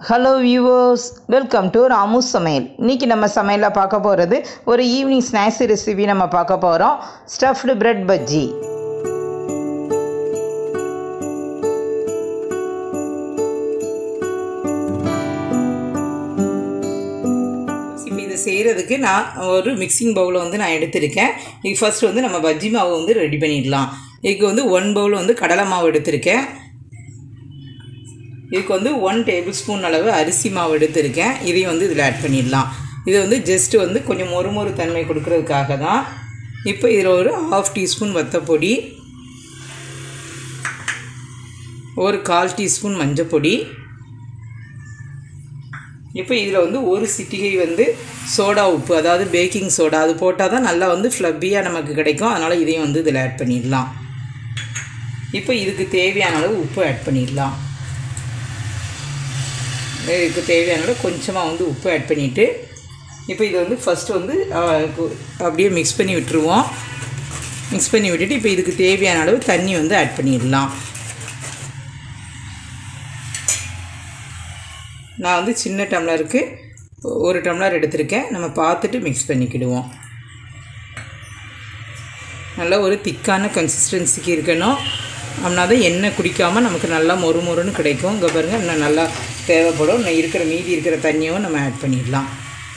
hello viewers welcome to Ramu சமையல் இன்றைக்கி நம்ம சமையலில் பார்க்க போகிறது ஒரு ஈவினிங் ஸ்நாக்ஸ் ரெசிபி நம்ம பார்க்க போகிறோம் ஸ்டஃப்டு பிரெட் பஜ்ஜி இப்போ இதை செய்கிறதுக்கு நான் ஒரு மிக்சிங் பவுலை வந்து நான் எடுத்திருக்கேன் இது ஃபர்ஸ்ட் வந்து நம்ம பஜ்ஜி மாவு வந்து ரெடி பண்ணிடலாம் இதுக்கு வந்து ஒன் பவுல் வந்து கடலை மாவு எடுத்திருக்கேன் இதுக்கு வந்து ஒன் டேபிள் ஸ்பூன் அளவு அரிசி மாவு எடுத்திருக்கேன் இதையும் வந்து இதில் ஆட் பண்ணிடலாம் இது வந்து ஜஸ்ட்டு வந்து கொஞ்சம் மொறு மொறு தன்மை கொடுக்கறதுக்காக தான் இப்போ இதில் ஒரு ஹாஃப் டீஸ்பூன் வத்தப்பொடி ஒரு கால் டீஸ்பூன் மஞ்சப்பொடி இப்போ இதில் வந்து ஒரு சிட்டிகை வந்து சோடா உப்பு அதாவது பேக்கிங் சோடா அது போட்டால் தான் நல்லா வந்து ஃப்ளப்பியாக நமக்கு கிடைக்கும் அதனால் இதையும் வந்து இதில் ஆட் பண்ணிடலாம் இப்போ இதுக்கு தேவையான அளவு உப்பு ஆட் பண்ணிடலாம் இதுக்கு தேவையான அளவு கொஞ்சமாக வந்து உப்பு ஆட் பண்ணிவிட்டு இப்போ இதை வந்து ஃபஸ்ட்டு வந்து அப்படியே மிக்ஸ் பண்ணி விட்டுருவோம் மிக்ஸ் பண்ணி விட்டுட்டு இப்போ இதுக்கு தேவையான அளவு தண்ணி வந்து ஆட் பண்ணிடலாம் நான் வந்து சின்ன டம்ளருக்கு ஒரு டம்ளர் எடுத்திருக்கேன் நம்ம பார்த்துட்டு மிக்ஸ் பண்ணிக்கிடுவோம் நல்லா ஒரு திக்கான கன்சிஸ்டன்சிக்கு இருக்கணும் அப்படின்னா தான் எண்ணெய் குடிக்காமல் நமக்கு நல்லா மொறு மொறுன்னு கிடைக்கும் இங்கே பாருங்கள் இன்னும் நல்லா தேவைப்படும் இன்னும் இருக்கிற மீதி இருக்கிற தண்ணியும் நம்ம ஆட் பண்ணிடலாம்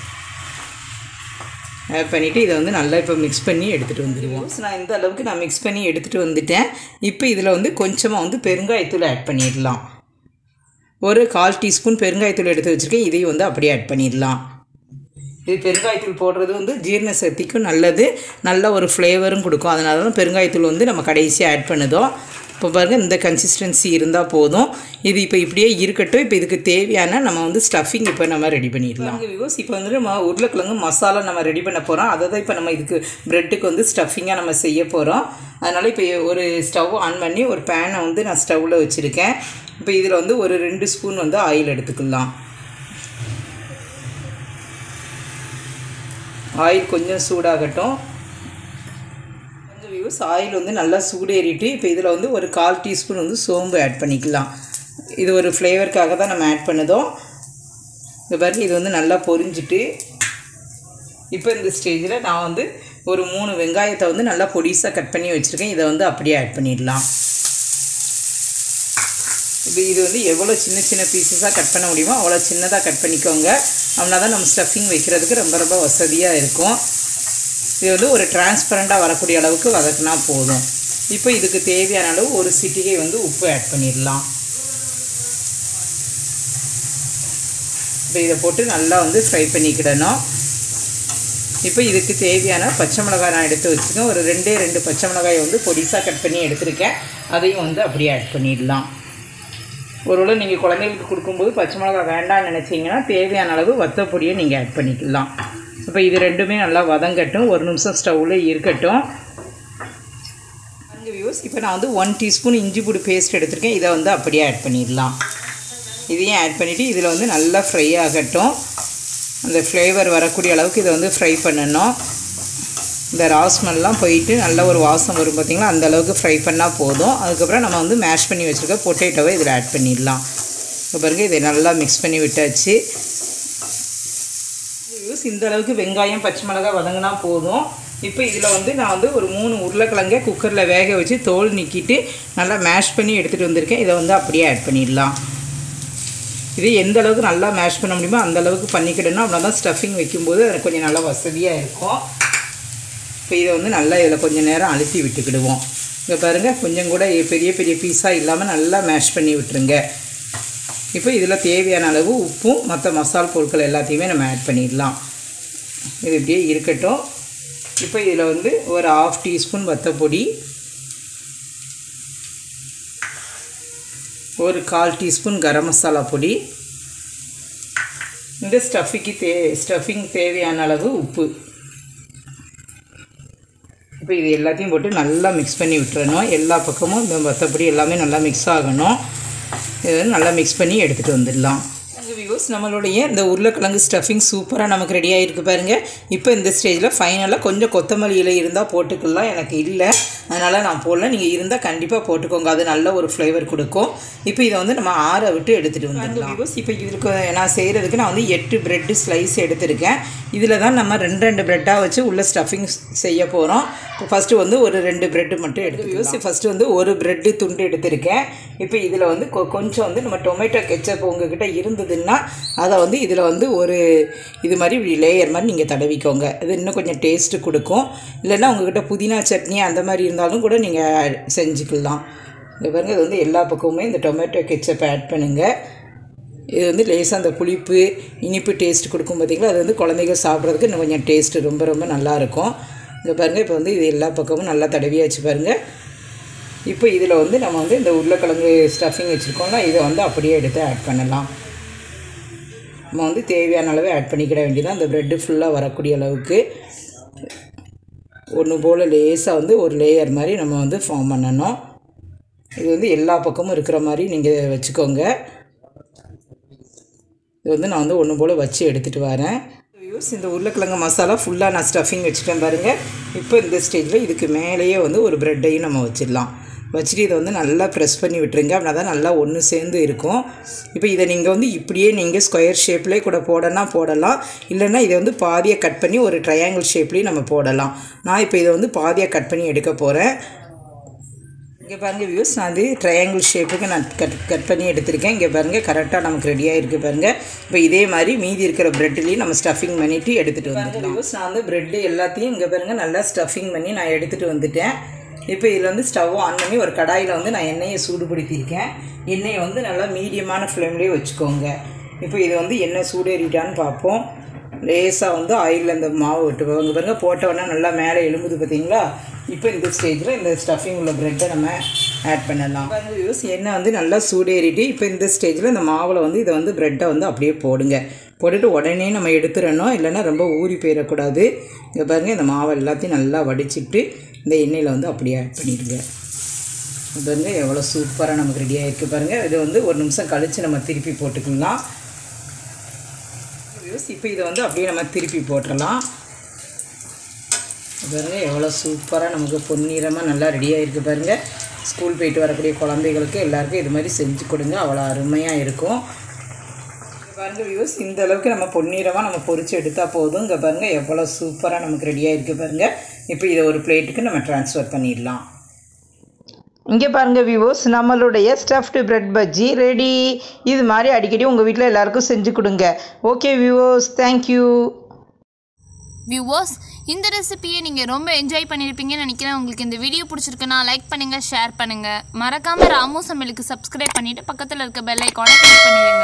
ஆட் பண்ணிவிட்டு இதை வந்து நல்லா இப்போ மிக்ஸ் பண்ணி எடுத்துகிட்டு வந்துடுவோம் நான் இந்த அளவுக்கு நான் மிக்ஸ் பண்ணி எடுத்துகிட்டு வந்துட்டேன் இப்போ இதில் வந்து கொஞ்சமாக வந்து பெருங்காயத்தூள் ஆட் பண்ணிடலாம் ஒரு கால் டீஸ்பூன் பெருங்காயத்தூள் எடுத்து வச்சுருக்கேன் இதையும் வந்து அப்படியே ஆட் பண்ணிடலாம் இது பெருங்காயத்தூள் போடுறது வந்து ஜீரண சக்திக்கும் நல்லது நல்ல ஒரு ஃப்ளேவரும் கொடுக்கும் அதனால தான் பெருங்காயத்தூள் வந்து நம்ம கடைசியாக ஆட் பண்ணுதோம் இப்போ பாருங்கள் இந்த கன்சிஸ்டன்சி இருந்தால் போதும் இது இப்போ இப்படியே இருக்கட்டும் இப்போ இதுக்கு தேவையான நம்ம வந்து ஸ்டஃபிங் இப்போ நம்ம ரெடி பண்ணிடலாம் விவோஸ் இப்போ வந்து நம்ம உருளைக்கிழங்கு மசாலா நம்ம ரெடி பண்ண போகிறோம் அதை தான் இப்போ நம்ம இதுக்கு ப்ரெட்டுக்கு வந்து ஸ்டஃபிங்காக நம்ம செய்ய போகிறோம் அதனால் இப்போ ஒரு ஸ்டவ் ஆன் பண்ணி ஒரு பேனை வந்து நான் ஸ்டவ்வில் வச்சுருக்கேன் இப்போ இதில் வந்து ஒரு ரெண்டு ஸ்பூன் வந்து ஆயில் எடுத்துக்கலாம் ஆயில் கொஞ்சம் சூடாகட்டும் கொஞ்சம் வியூஸ் ஆயில் வந்து நல்லா சூடேறிட்டு இப்போ இதில் வந்து ஒரு கால் டீஸ்பூன் வந்து சோம்பு ஆட் பண்ணிக்கலாம் இது ஒரு ஃப்ளேவருக்காக தான் நம்ம ஆட் பண்ணுதோம் இந்த பாருங்க இது வந்து நல்லா பொரிஞ்சிட்டு இப்போ இந்த ஸ்டேஜில் நான் வந்து ஒரு மூணு வெங்காயத்தை வந்து நல்லா பொடிசாக கட் பண்ணி வச்சுருக்கேன் இதை வந்து அப்படியே ஆட் பண்ணிடலாம் இப்போ இது வந்து எவ்வளோ சின்ன சின்ன பீசஸாக கட் பண்ண முடியுமோ அவ்வளோ சின்னதாக கட் பண்ணிக்கோங்க அப்படின்னா தான் நம்ம ஸ்டஃபிங் வைக்கிறதுக்கு ரொம்ப ரொம்ப வசதியாக இருக்கும் இது வந்து ஒரு டிரான்ஸ்பரண்ட்டாக வரக்கூடிய அளவுக்கு வதக்குனா போதும் இப்போ இதுக்கு தேவையான அளவு ஒரு சிட்டிகை வந்து உப்பு ஆட் பண்ணிடலாம் இப்போ இதை போட்டு நல்லா வந்து ஃப்ரை பண்ணிக்கிடணும் இப்போ இதுக்கு தேவையான பச்சை மிளகாய் நான் எடுத்து வச்சுருக்கேன் ஒரு ரெண்டே ரெண்டு பச்சை மிளகாயை வந்து பொடிசாக கட் பண்ணி எடுத்திருக்கேன் அதையும் வந்து அப்படியே ஆட் பண்ணிடலாம் ஒருவேளை நீங்கள் குழந்தைகளுக்கு கொடுக்கும்போது பச்சை மிளகா வேண்டாம்னு நினச்சிங்கன்னா தேவையான அளவு வத்தப்பொடியை நீங்கள் ஆட் பண்ணிக்கலாம் இப்போ இது ரெண்டுமே நல்லா வதங்கட்டும் ஒரு நிமிஷம் ஸ்டவ்வில் இருக்கட்டும் அங்கே வியூஸ் இப்போ நான் வந்து ஒன் டீஸ்பூன் இஞ்சி பூடி பேஸ்ட் எடுத்திருக்கேன் இதை வந்து அப்படியே ஆட் பண்ணிடலாம் இதையும் ஆட் பண்ணிவிட்டு இதில் வந்து நல்லா ஃப்ரை ஆகட்டும் அந்த ஃப்ளேவர் வரக்கூடிய அளவுக்கு இதை வந்து ஃப்ரை பண்ணணும் இந்த ராஸ்மெல்லாம் போயிட்டு நல்ல ஒரு வாசம் வரும் பார்த்திங்களா அந்த அளவுக்கு ஃப்ரை பண்ணால் போதும் அதுக்கப்புறம் நம்ம வந்து மேஷ் பண்ணி வச்சுருக்க பொட்டேட்டோவை இதில் ஆட் பண்ணிடலாம் இப்போ பாருங்கள் இதை நல்லா மிக்ஸ் பண்ணி விட்டாச்சு யூஸ் இந்த அளவுக்கு வெங்காயம் பச்சை மிளகாய் வதங்கினா போதும் இப்போ இதில் வந்து நான் வந்து ஒரு மூணு உருளைக்கிழங்க குக்கரில் வேக வச்சு தோல் நீக்கிட்டு நல்லா மேஷ் பண்ணி எடுத்துகிட்டு வந்திருக்கேன் இதை வந்து அப்படியே ஆட் பண்ணிடலாம் இது எந்த அளவுக்கு நல்லா மேஷ் பண்ண முடியுமோ அந்த அளவுக்கு பண்ணிக்கிடணும் அப்படின்னா தான் ஸ்டஃபிங் வைக்கும்போது அது கொஞ்சம் நல்லா வசதியாக இருக்கும் இப்போ இதை வந்து நல்லா இதில் கொஞ்சம் நேரம் அழுத்தி விட்டுக்கிடுவோம் இங்கே பாருங்கள் கொஞ்சம் கூட பெரிய பெரிய பீஸாக இல்லாமல் நல்லா மேஷ் பண்ணி விட்டுருங்க இப்போ இதில் தேவையான அளவு உப்பும் மற்ற மசால் பொருட்கள் எல்லாத்தையுமே நம்ம ஆட் பண்ணிடலாம் இது இப்படியே இருக்கட்டும் இப்போ இதில் வந்து ஒரு ஆஃப் டீஸ்பூன் வத்தப்பொடி ஒரு கால் டீஸ்பூன் கரம் மசாலா பொடி இந்த ஸ்டஃபிக்கு தே ஸ்டஃபிங் தேவையான அளவு உப்பு இப்போ இது எல்லாத்தையும் போட்டு நல்லா மிக்ஸ் பண்ணி விட்டுறணும் எல்லா பக்கமும் இந்த வத்தப்பொடி எல்லாமே நல்லா மிக்ஸ் ஆகணும் இது வந்து நல்லா மிக்ஸ் பண்ணி எடுத்துகிட்டு வந்துடலாம் வியூஸ் நம்மளுடைய இந்த உருளைக்கிழங்கு ஸ்டஃபிங் சூப்பராக நமக்கு ரெடி ஆகிருக்கு பாருங்கள் இப்போ இந்த ஸ்டேஜில் ஃபைனலாக கொஞ்சம் கொத்தமல்லி இலை இருந்தால் போட்டுக்கலாம் எனக்கு இல்லை அதனால் நான் போடல நீங்கள் இருந்தால் கண்டிப்பாக போட்டுக்கோங்க அது நல்ல ஒரு ஃப்ளேவர் கொடுக்கும் இப்போ இதை வந்து நம்ம ஆற விட்டு எடுத்துகிட்டு வந்துடலாம் வியூஸ் இப்போ இதுக்கு நான் செய்கிறதுக்கு நான் வந்து எட்டு பிரெட்டு ஸ்லைஸ் எடுத்திருக்கேன் இதில் தான் நம்ம ரெண்டு ரெண்டு ப்ரெட்டாக வச்சு உள்ள ஸ்டஃபிங் செய்ய போகிறோம் இப்போ ஃபஸ்ட்டு வந்து ஒரு ரெண்டு பிரெட்டு மட்டும் எடுத்து யூஸ் ஃபஸ்ட்டு வந்து ஒரு பிரெட்டு துண்டு எடுத்திருக்கேன் இப்போ இதில் வந்து கொ- கொஞ்சம் வந்து நம்ம டொமேட்டோ கெச்சப் உங்ககிட்ட இருந்ததுன்னா அதை வந்து இதில் வந்து ஒரு இது மாதிரி இப்படி லேயர் மாதிரி நீங்கள் தடவிக்கோங்க இது இன்னும் கொஞ்சம் டேஸ்ட்டு கொடுக்கும் இல்லைன்னா உங்ககிட்ட புதினா சட்னி அந்த மாதிரி இருந்தாலும் கூட நீங்கள் செஞ்சுக்கலாம் இந்த பாருங்க இது வந்து எல்லா பக்கமுமே இந்த டொமேட்டோ கெச்சப் ஆட் பண்ணுங்கள் இது வந்து லேசாக அந்த புளிப்பு இனிப்பு டேஸ்ட் கொடுக்கும் பார்த்தீங்களா அது வந்து குழந்தைங்க சாப்பிட்றதுக்கு இன்னும் கொஞ்சம் டேஸ்ட்டு ரொம்ப ரொம்ப நல்லாயிருக்கும் இங்கே பாருங்கள் இப்போ வந்து இது எல்லா பக்கமும் நல்லா தடவியாச்சு பாருங்கள் இப்போ இதில் வந்து நம்ம வந்து இந்த உருளைக்கிழங்கு ஸ்டஃபிங் வச்சுருக்கோம்ல இதை வந்து அப்படியே எடுத்து ஆட் பண்ணலாம் நம்ம வந்து தேவையான அளவு ஆட் பண்ணிக்கிட வேண்டியதான் இந்த ப்ரெட்டு ஃபுல்லாக வரக்கூடிய அளவுக்கு ஒன்று போல் லேசாக வந்து ஒரு லேயர் மாதிரி நம்ம வந்து ஃபார்ம் பண்ணணும் இது வந்து எல்லா பக்கமும் இருக்கிற மாதிரி நீங்கள் வச்சுக்கோங்க இது வந்து நான் வந்து ஒன்று போல் வச்சு எடுத்துகிட்டு வரேன் வியூஸ் இந்த உருளைக்கிழங்கு மசாலா ஃபுல்லாக நான் ஸ்டஃபிங் வச்சுட்டேன் பாருங்கள் இப்போ இந்த ஸ்டேஜில் இதுக்கு மேலேயே வந்து ஒரு ப்ரெட்டையும் நம்ம வச்சிடலாம் வச்சுட்டு இதை வந்து நல்லா ப்ரெஸ் பண்ணி விட்டுருங்க அப்படின்னா தான் நல்லா ஒன்று சேர்ந்து இருக்கும் இப்போ இதை நீங்கள் வந்து இப்படியே நீங்கள் ஸ்கொயர் ஷேப்லேயே கூட போடனா போடலாம் இல்லைன்னா இதை வந்து பாதியாக கட் பண்ணி ஒரு ட்ரையாங்கிள் ஷேப்லேயும் நம்ம போடலாம் நான் இப்போ இதை வந்து பாதியாக கட் பண்ணி எடுக்க போகிறேன் இங்கே பாருங்கள் வியூஸ் நான் வந்து ட்ரையாங்கிள் ஷேப்புக்கு நான் கட் கட் பண்ணி எடுத்திருக்கேன் இங்கே பாருங்கள் கரெக்டாக நமக்கு ரெடியாக இருக்குது பாருங்கள் இப்போ இதே மாதிரி மீதி இருக்கிற ப்ரெட்லேயும் நம்ம ஸ்டஃபிங் பண்ணிவிட்டு எடுத்துகிட்டு வந்துடலாம் வியூஸ் நான் வந்து ப்ரெட்டு எல்லாத்தையும் இங்கே பாருங்கள் நல்லா ஸ்டஃபிங் பண்ணி நான் எடுத்துகிட்டு வந்துட்டேன் இப்போ இதில் வந்து ஸ்டவ் ஆன் பண்ணி ஒரு கடாயில் வந்து நான் எண்ணெயை சூடுபடுத்தியிருக்கேன் எண்ணெயை வந்து நல்லா மீடியமான ஃப்ளேம்லேயே வச்சுக்கோங்க இப்போ இது வந்து எண்ணெய் சூடேறிட்டான்னு பார்ப்போம் லேசாக வந்து ஆயிலில் இந்த மாவு விட்டு இங்கே பாருங்க போட்டோன்னா நல்லா மேலே எழும்புது பார்த்தீங்களா இப்போ இந்த ஸ்டேஜில் இந்த ஸ்டஃபிங் உள்ள ப்ரெட்டை நம்ம ஆட் பண்ணலாம் பாருங்க யூஸ் எண்ணெய் வந்து நல்லா சூடேறிட்டு இப்போ இந்த ஸ்டேஜில் இந்த மாவில் வந்து இதை வந்து ப்ரெட்டை வந்து அப்படியே போடுங்க போட்டுட்டு உடனே நம்ம எடுத்துடணும் இல்லைன்னா ரொம்ப ஊறி போயிடக்கூடாது இங்கே பாருங்கள் இந்த மாவை எல்லாத்தையும் நல்லா வடிச்சிட்டு இந்த எண்ணெயில் வந்து அப்படியே ஆட் பண்ணிடுங்க இது பாருங்க எவ்வளோ சூப்பராக நமக்கு ரெடி ஆகிருக்கு பாருங்கள் இது வந்து ஒரு நிமிஷம் கழித்து நம்ம திருப்பி போட்டுக்கலாம் வியூஸ் இப்போ இதை வந்து அப்படியே நம்ம திருப்பி போட்டுடலாம் இது பாருங்க எவ்வளோ சூப்பராக நமக்கு பொன்னிறமாக நல்லா ரெடியாக இருக்குது பாருங்கள் ஸ்கூல் போயிட்டு வரக்கூடிய குழந்தைகளுக்கு எல்லாருக்கும் இது மாதிரி செஞ்சு கொடுங்க அவ்வளோ அருமையாக இருக்கும் இங்க பாருங்க வியூஸ் இந்த அளவுக்கு நம்ம பொன்னிறமாக நம்ம பொரிச்சு எடுத்தால் போதும் இங்கே பாருங்கள் எவ்வளோ சூப்பராக நமக்கு ரெடியாக இருக்குது பாருங்கள் இப்போ இதை ஒரு பிளேட்டுக்கு நம்ம ட்ரான்ஸ்ஃபர் பண்ணிடலாம் இங்கே பாருங்க விவோஸ் நம்மளுடைய ஸ்டஃப்டு பிரெட் பஜ்ஜி ரெடி இது மாதிரி அடிக்கடி உங்கள் வீட்டில் எல்லாருக்கும் செஞ்சு கொடுங்க ஓகே விவோஸ் தேங்க்யூ வியூவர்ஸ் இந்த ரெசிபியை நீங்கள் ரொம்ப என்ஜாய் பண்ணியிருப்பீங்கன்னு நினைக்கிறேன் உங்களுக்கு இந்த வீடியோ பிடிச்சிருக்குன்னா லைக் பண்ணுங்கள் ஷேர் பண்ணுங்கள் மறக்காமல் ராமு சமையலுக்கு சப்ஸ்கிரைப் பண்ணிவிட்டு பக்கத்தில் இருக்க பெல் ஐக்கானை கிளிக் பண்ணிடுங்க